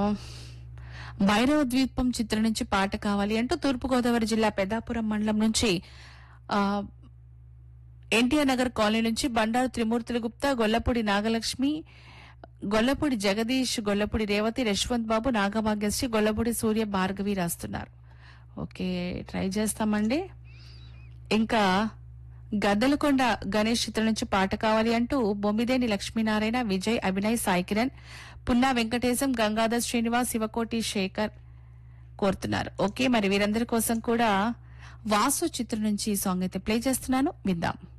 భైరవ ద్వీపం చిత్రం నుంచి పాట కావాలి అంటూ తూర్పుగోదావరి జిల్లా పెద్దాపురం మండలం నుంచి ఆ, ఎన్టీఆర్ నగర్ కాలనీ నుంచి బండారు త్రిమూర్తుల గుప్తా గొల్లపూడి నాగలక్ష్మి గొల్లపూడి జగదీష్ గొల్లపూడి రేవతి యశ్వంత్ బాబు నాగభాగ్యశ్రీ గొల్లపూడి సూర్య భార్గవి రాస్తున్నారు ఓకే ట్రై చేస్తామండి ఇంకా గద్దలకొండ గణేష్ చిత్రం నుంచి పాట కావాలి అంటూ బొమ్మిదేని లక్ష్మీనారాయణ విజయ్ అభినయ్ సాయి కిరణ్ పున్నా వెంకటేశం గంగాధర్ శ్రీనివాస్ శివకోటి శేఖర్ కోరుతున్నారు ఓకే మరి వీరందరి కోసం కూడా వాసు చిత్రం నుంచి ఈ సాంగ్ అయితే ప్లే చేస్తున్నాను విందాం